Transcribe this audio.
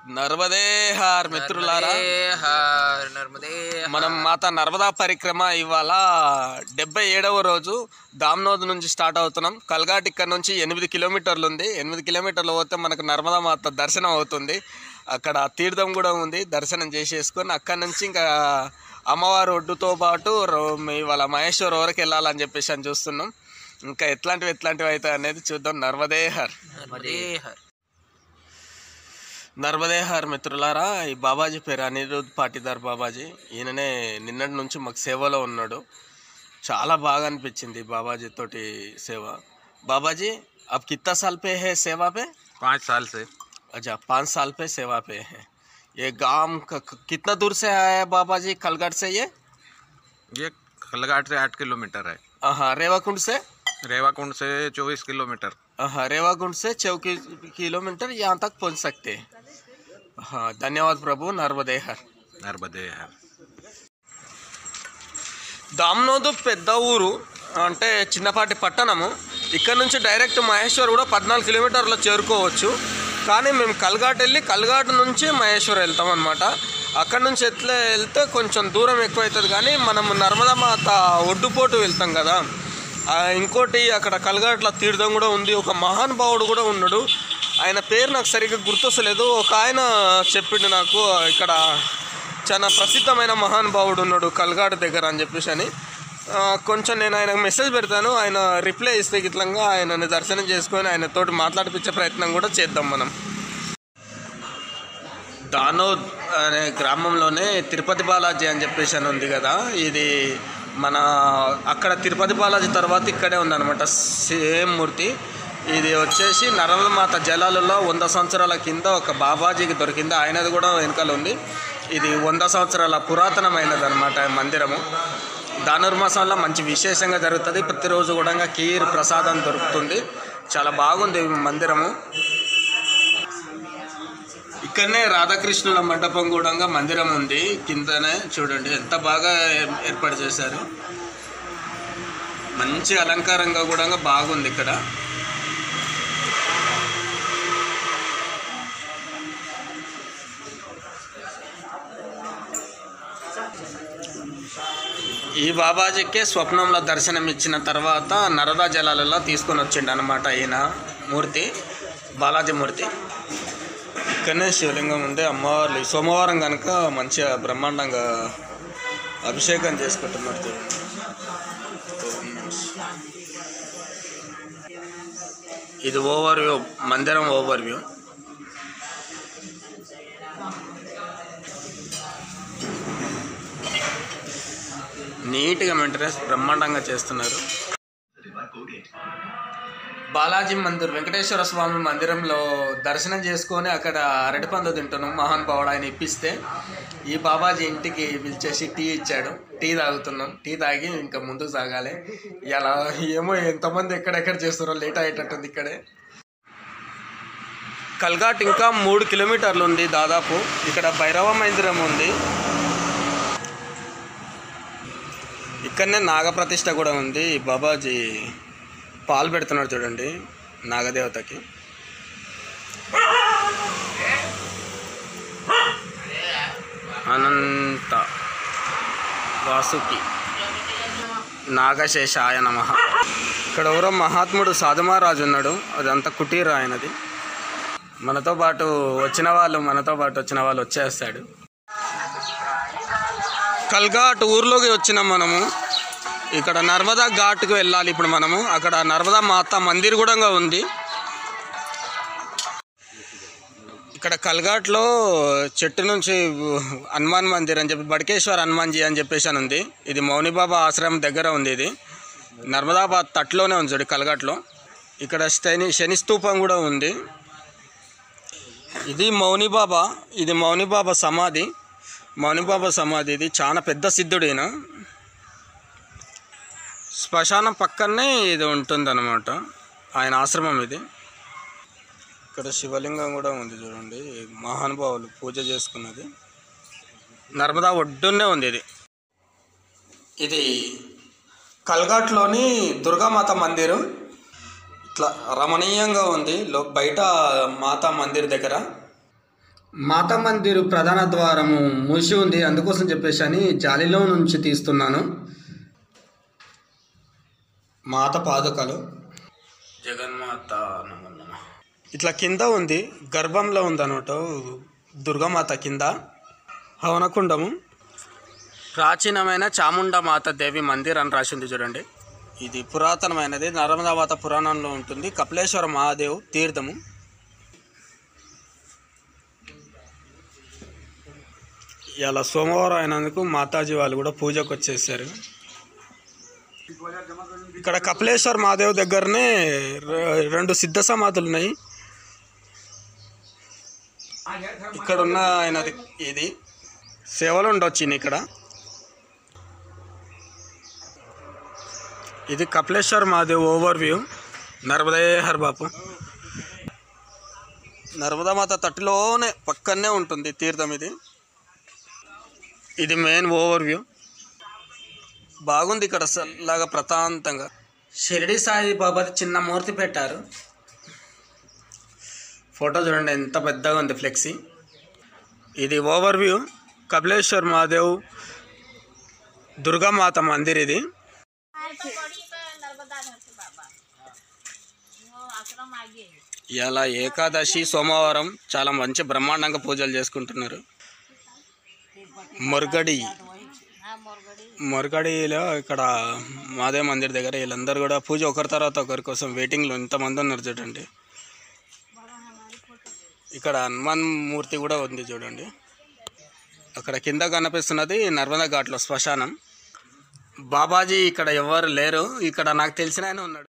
నర్మదే hour మిత్రులారా నర్మదే her నర్మదే her. మనం మాత నర్మదా పరిక్రమ ఇవాళ డెబ్బై ఏడవ రోజు దామ్నోద్ నుంచి స్టార్ట్ అవుతున్నాం కల్ఘాట్ ఇక్కడ నుంచి ఎనిమిది కిలోమీటర్లు ఉంది ఎనిమిది కిలోమీటర్లు పోతే మనకు నర్మదా మాత దర్శనం అవుతుంది అక్కడ తీర్థం కూడా ఉంది దర్శనం చేసేసుకొని అక్కడ నుంచి ఇంకా అమ్మవారి ఒడ్డుతో పాటు రో- ఇవాళ మహేశ్వర్ వరకు వెళ్ళాలని చెప్పేసి అని చూస్తున్నాం ఇంకా ఎట్లాంటివి ఎట్లాంటివి అవుతాయి అనేది చూద్దాం నర్మదే హర్ నర్మదే హర్ నర్మదేహార్ మిత్రులారా ఈ బాబాజీ పేరు అనిరుద్ పాటిదార్ బాబాజీ ఈయననే నిన్నటి నుంచి మాకు సేవలో ఉన్నాడు చాలా బాగా అనిపించింది ఈ బాబాజీ తోటి సేవ బాబాజీ अब कितना साल पे है सेवा पे पाँच साल से अच्छा पाँच साल पे सेवा पे है ये गांव क- क- कितना दूर से आया है बाबा जी कलगढ़ से ये ये खलघाट से आठ किलोमीटर है हाँ रेवाकुंड से रेवाकुंड से चौबीस किलोमीटर हाँ रेवाकुंड से चौ कि- किलोमीटर यहाँ तक पहुँच सकते हैं हाँ धन्यवाद प्रभु नर्मदेहर नर्मदे है దామ్నోదు పెద్ద ఊరు అంటే చిన్నపాటి పట్టణము ఇక్కడ నుంచి డైరెక్ట్ మహేశ్వర్ కూడా పద్నాలుగు కిలోమీటర్లు చేరుకోవచ్చు కానీ మేము కల్ఘాట్ వెళ్ళి కల్ఘాట్ నుంచి మహేశ్వర్ వెళ్తాం అనమాట అక్కడ నుంచి ఎట్లా వెళ్తే కొంచెం దూరం ఎక్కువ అవుతుంది కానీ మనం నర్మదా మాత ఒడ్డుపోటు వెళ్తాం కదా ఆ, ఇంకోటి అక్కడ కల్ఘాట్ల తీర్థం కూడా ఉంది ఒక మహానుభావుడు కూడా ఉన్నాడు ఆయన పేరు నాకు సరిగ్గా గుర్తొస్తలేదు ఒక ఆయన చెప్పిండు నాకు ఇక్కడ చాలా ప్రసిద్ధమైన మహానుభావుడు ఉన్నాడు కల్గాడ్ దగ్గర అని చెప్పేసి అని ఆ, కొంచెం నేను ఆయనకు మెసేజ్ పెడతాను ఆయన రిప్లై ఇస్తే గిట్లంగా ఆయనని దర్శనం చేసుకొని ఆయనతోటి మాట్లాడిపించే ప్రయత్నం కూడా చేద్దాం మనం దానోద్ అనే గ్రామంలోనే తిరుపతి బాలాజీ అని చెప్పేసి అని ఉంది కదా ఇది మన అక్కడ తిరుపతి బాలాజీ తర్వాత ఇక్కడే ఉందన్నమాట సేమ్ మూర్తి ఇది వచ్చేసి నరమమాత జలాలలో వంద సంవత్సరాల కింద ఒక బాబాజీకి దొరికింది ఆయనది కూడా వెనకాల ఉంది ఇది వంద సంవత్సరాల పురాతనమైనది అనమాట మందిరము ధనుర్మాసంలో మంచి విశేషంగా జరుగుతుంది ప్రతిరోజు కూడా కీర్ ప్రసాదం దొరుకుతుంది చాలా బాగుంది ఈ మందిరము ఇక్కడనే రాధాకృష్ణుల మండపం కూడా మందిరం ఉంది కిందనే చూడండి ఎంత బాగా ఏ- ఏర్పాటు చేశారు మంచి అలంకారంగా కూడా బాగుంది ఇక్కడ ఈ బాబాజీకే స్వప్నంలో దర్శనం ఇచ్చిన తర్వాత నరదా జలాలలో తీసుకొని వచ్చిండు అనమాట ఈయన మూర్తి బాలాజీ మూర్తి ఇక్కడనే శివలింగం ఉంది అమ్మవార్లు ఈ సోమవారం కనుక మంచిగా బ్రహ్మాండంగా అభిషేకం చేసుకుంటున్నారు చూడండి ఓం నమః శివాయ. ఇది ఓవర్ వ్యూ మందిరం ఓవర్ వ్యూ నీట్గా మెయింటెనెన్స్ బ్రహ్మాండంగా చేస్తున్నారు బాలాజీ మందిర్ వెంకటేశ్వర స్వామి మందిరంలో దర్శనం చేసుకొని అక్కడ అరటిపండు తింటున్నాం మహానుభావుడు ఆయన ఇప్పిస్తే ఈ బాబాజీ ఇంటికి పిలిచేసి టీ ఇచ్చాడు టీ తాగుతున్నాం టీ తాగి ఇంకా ముందుకు సాగాలి ఇలా ఏమో ఎంతమంది ఎక్కడెక్కడ చేస్తున్నారో లేట్ అయ్యేటట్టుంది ఇక్కడే కల్ఘాట్ ఇంకా మూడు కిలోమీటర్లు ఉంది దాదాపు ఇక్కడ భైరవ మందిరం ఉంది ఇక్కడనే నాగప్రతిష్ఠ కూడా ఉంది ఈ బాబాజీ పాలు పెడుతున్నాడు చూడండి నాగదేవతకి అనంత వాసుకి నాగశేషాయ నమ ఇక్కడ ఎవరో మహాత్ముడు సాధుమహారాజు ఉన్నాడు అదంతా కుటీర ఆయనది మనతో పాటు వచ్చిన వాళ్ళు మనతో పాటు వచ్చిన వాళ్ళు వచ్చేస్తాడు కల్ఘాట్ ఊర్లోకి వచ్చినాం మనము ఇక్కడ నర్మదా ఘాట్కి వెళ్ళాలి ఇప్పుడు మనము అక్కడ నర్మదా మాత మందిర్ కూడా ఉంది ఇక్కడ కల్ఘాట్లో చెట్టు నుంచి హనుమాన్ మందిర్ అని చెప్పి బడకేశ్వర్ హనుమాన్జీ అని చెప్పేసి అని ఉంది ఇది మౌనిబాబా ఆశ్రమం దగ్గర ఉంది ఇది నర్మదాబాద్ తట్టులోనే ఉంది చూడు కల్ఘాట్లో ఇక్కడ శని శని స్తూపం కూడా ఉంది ఇది మౌనిబాబా ఇది మౌనిబాబా సమాధి మౌనిబాబా సమాధి ఇది చాలా పెద్ద సిద్ధుడు ఈయన శ్మశానం పక్కనే ఇది ఉంటుందన్నమాట ఆయన ఆశ్రమం ఇది ఇక్కడ శివలింగం కూడా ఉంది చూడండి మహానుభావులు పూజ చేసుకున్నది నర్మదా ఒడ్డునే ఉంది ఇది ఇది కల్ఘాట్లోని దుర్గామాత మందిరం ఇట్లా రమణీయంగా ఉంది లో బయట మాతా మందిర్ దగ్గర మాతా మందిర్ ప్రధాన ద్వారము మూసి ఉంది అందుకోసం చెప్పేసి అని జాలిలో నుంచి తీస్తున్నాను మాత పాదుకలు జగన్మాత నమో నమః. ఇట్లా కింద ఉంది గర్భంలో ఉంది అనమాట దుర్గామాత కింద హవనకుండము ప్రాచీనమైన చాముండమాత దేవి మందిర్ అని రాసింది చూడండి ఇది పురాతనమైనది నర్మదామాత పురాణంలో ఉంటుంది కపిలేశ్వర మహాదేవ్ తీర్థము ఇలా సోమవారం అయినందుకు మాతాజీ వాళ్ళు కూడా పూజకు వచ్చేసారు ఇక్కడ కపిలేశ్వర్ మహాదేవ్ దగ్గరనే రె- రెండు సిద్ధ సమాధులు ఉన్నాయి ఇక్కడ ఉన్న ఆయనది ఇది సేవలు ఉండొచ్చు ఇక్కడ ఇది కపిలేశ్వర్ మహాదేవ్ ఓవర్ వ్యూ నర్మదే హర్ బాపు నర్మదా మాత తట్టులోనే పక్కనే ఉంటుంది తీర్థం ఇది ఇది మెయిన్ ఓవర్ వ్యూ బాగుంది ఇక్కడ లాగా ప్రశాంతంగా షిరిడి సాయి బాబాది చిన్న మూర్తి పెట్టారు ఫోటో చూడండి ఎంత పెద్దగా ఉంది ఫ్లెక్సీ ఇది ఓవర్ వ్యూ కపిలేశ్వర్ మహాదేవ్ దుర్గామాత మందిర్ ఇది ఇలా ఏకాదశి సోమవారం చాలా మంచి బ్రహ్మాండంగా పూజలు చేసుకుంటున్నారు మురగడి మురగడిలో ఇక్కడ మాదే మందిర్ దగ్గర వీళ్ళందరూ కూడా పూజ ఒకరి తర్వాత ఒకరి కోసం వెయిటింగ్లో ఇంతమంది ఉన్నారు చూడండి ఇక్కడ హనుమాన్ మూర్తి కూడా ఉంది చూడండి అక్కడ కింద కనిపిస్తున్నది నర్మదా ఘాట్లో శ్మశానం బాబాజీ ఇక్కడ ఎవరు లేరు ఇక్కడ నాకు తెలిసిన ఆయన ఉన్నాడు